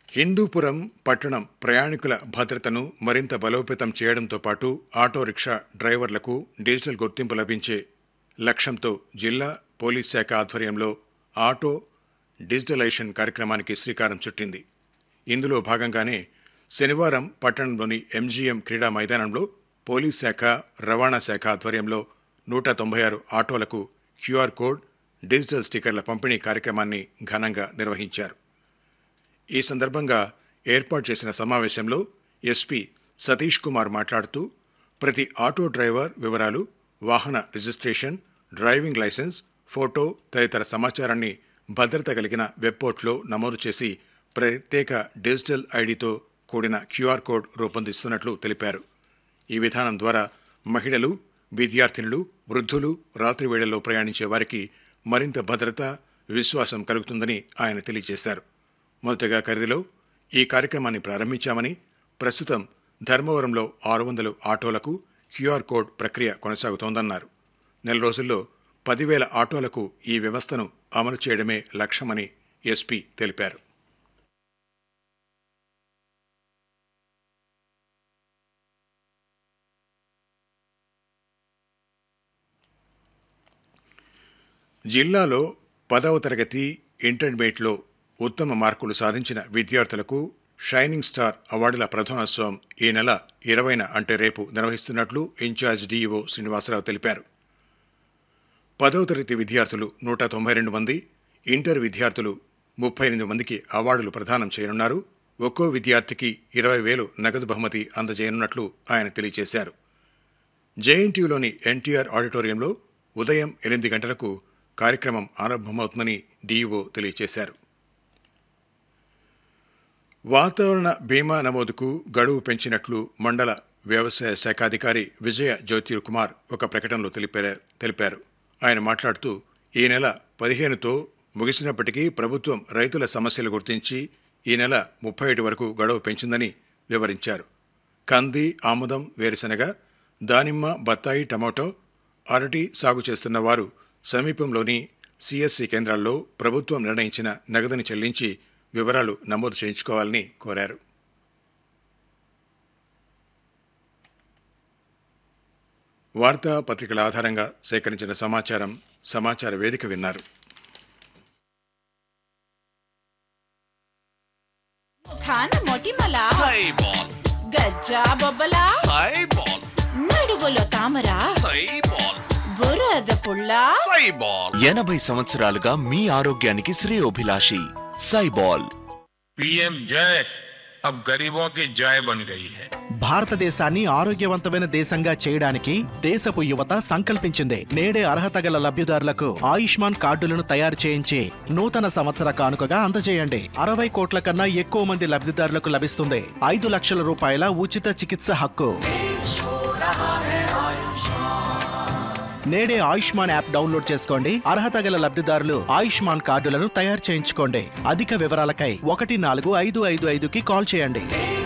హిందూపురం పట్టణం ప్రయాణికుల భద్రతను మరింత బలోపేతం చేయడంతో పాటు ఆటో రిక్షా డ్రైవర్లకు డిజిటల్ గుర్తింపు లభించే లక్ష్యంతో జిల్లా పోలీస్ శాఖ ఆధ్వర్యంలో ఆటో డిజిటలైజేషన్ కార్యక్రమానికి శ్రీకారం చుట్టింది ఇందులో భాగంగానే శనివారం పట్టణంలోని ఎంజీఎం క్రీడా మైదానంలో పోలీస్ శాఖ రవాణా శాఖ ఆధ్వర్యంలో నూట తొంభై ఆరు ఆటోలకు క్యూఆర్ కోడ్ డిజిటల్ స్టిక్కర్ల పంపిణీ కార్యక్రమాన్ని ఘనంగా నిర్వహించారు ఈ సందర్భంగా ఏర్పాటు చేసిన సమావేశంలో ఎస్పీ సతీష్ కుమార్ మాట్లాడుతూ ప్రతి ఆటో డ్రైవర్ వివరాలు వాహన రిజిస్ట్రేషన్ డ్రైవింగ్ లైసెన్స్ ఫోటో తదితర సమాచారాన్ని భద్రత కలిగిన వెబ్ పోర్ట్లో నమోదు చేసి ప్రత్యేక డిజిటల్ ఐడితో కూడిన క్యూఆర్ కోడ్ రూపొందిస్తున్నట్లు తెలిపారు ఈ విధానం ద్వారా మహిళలు విద్యార్థినులు వృద్ధులు రాత్రి వేళల్లో ప్రయాణించే వారికి మరింత భద్రత విశ్వాసం కలుగుతుందని ఆయన తెలియజేశారు మొదటగా ఖరీదులో ఈ కార్యక్రమాన్ని ప్రారంభించామని ప్రస్తుతం ధర్మవరంలో ఆరు వందలు ఆటోలకు క్యూఆర్ కోడ్ ప్రక్రియ కొనసాగుతోందన్నారు నెల రోజుల్లో పదివేల ఆటోలకు ఈ వ్యవస్థను అమలు చేయడమే లక్ష్యమని ఎస్పీ తెలిపారు జిల్లాలో పదవ తరగతి ఇంటర్మీడియట్లో ఉత్తమ మార్కులు సాధించిన విద్యార్థులకు షైనింగ్ స్టార్ అవార్డుల ప్రధానోత్సవం ఈ నెల ఇరవైన అంటే రేపు నిర్వహిస్తున్నట్లు ఇన్ఛార్జ్ డీఈఓ శ్రీనివాసరావు తెలిపారు పదవ తరగతి విద్యార్థులు నూట తొంభై రెండు మంది ఇంటర్ విద్యార్థులు ముప్పై ఎనిమిది మందికి అవార్డులు ప్రదానం చేయనున్నారు ఒక్కో విద్యార్థికి ఇరవై వేలు నగదు బహుమతి అందజేయనున్నట్లు ఆయన తెలియజేశారు జేఎన్టీయూలోని ఎన్టీఆర్ ఆడిటోరియంలో ఉదయం ఎనిమిది గంటలకు కార్యక్రమం ఆరంభమవుతుందని డీఈఓ తెలియజేశారు వాతావరణ బీమా నమోదుకు గడువు పెంచినట్లు మండల వ్యవసాయ శాఖాధికారి విజయ జ్యోతి కుమార్ ఒక ప్రకటనలో తెలిపారు తెలిపారు ఆయన మాట్లాడుతూ ఈ నెల పదిహేనుతో ముగిసినప్పటికీ ప్రభుత్వం రైతుల సమస్యలు గుర్తించి ఈ నెల ముప్పై ఒకటి వరకు గడువు పెంచిందని వివరించారు కంది ఆముదం వేరుశనగ దానిమ్మ బత్తాయి టమాటో అరటి సాగు చేస్తున్న వారు సమీపంలోని సిఎస్సి కేంద్రాల్లో ప్రభుత్వం నిర్ణయించిన నగదుని చెల్లించి వివరాలు నమోదు చేయించుకోవాలని కోరారు వార్తా పత్రికల ఆధారంగా సేకరించిన సమాచారం సమాచార వేదిక విన్నారు ఖాన మొటిమల సైబాల్ గజ్జా బొబ్బల సైబాల్ నడువులో తామర సైబాల్ బురద పుల్ల సైబాల్ ఎనభై సంవత్సరాలుగా మీ ఆరోగ్యానికి శ్రేయోభిలాషి సైబాల్ पीएम जय अब गरीबों की जय बन गई है భారతదేశాన్ని ఆరోగ్యవంతమైన దేశంగా చేయడానికి దేశపు యువత సంకల్పించింది నేడే అర్హత గల లబ్ధిదారులకు ఆయుష్మాన్ కార్డులను తయారు చేయించి నూతన సంవత్సర కానుకగా అందజేయండి అరవై కోట్ల కన్నా ఎక్కువ మంది లబ్ధిదారులకు లభిస్తుంది ఐదు లక్షల రూపాయల ఉచిత చికిత్స హక్కు నేడే ఆయుష్మాన్ యాప్ డౌన్లోడ్ చేసుకోండి అర్హత గల లబ్ధిదారులు ఆయుష్మాన్ కార్డులను తయారు చేయించుకోండి అధిక వివరాలకై ఒకటి నాలుగు ఐదు ఐదు ఐదుకి కాల్ చేయండి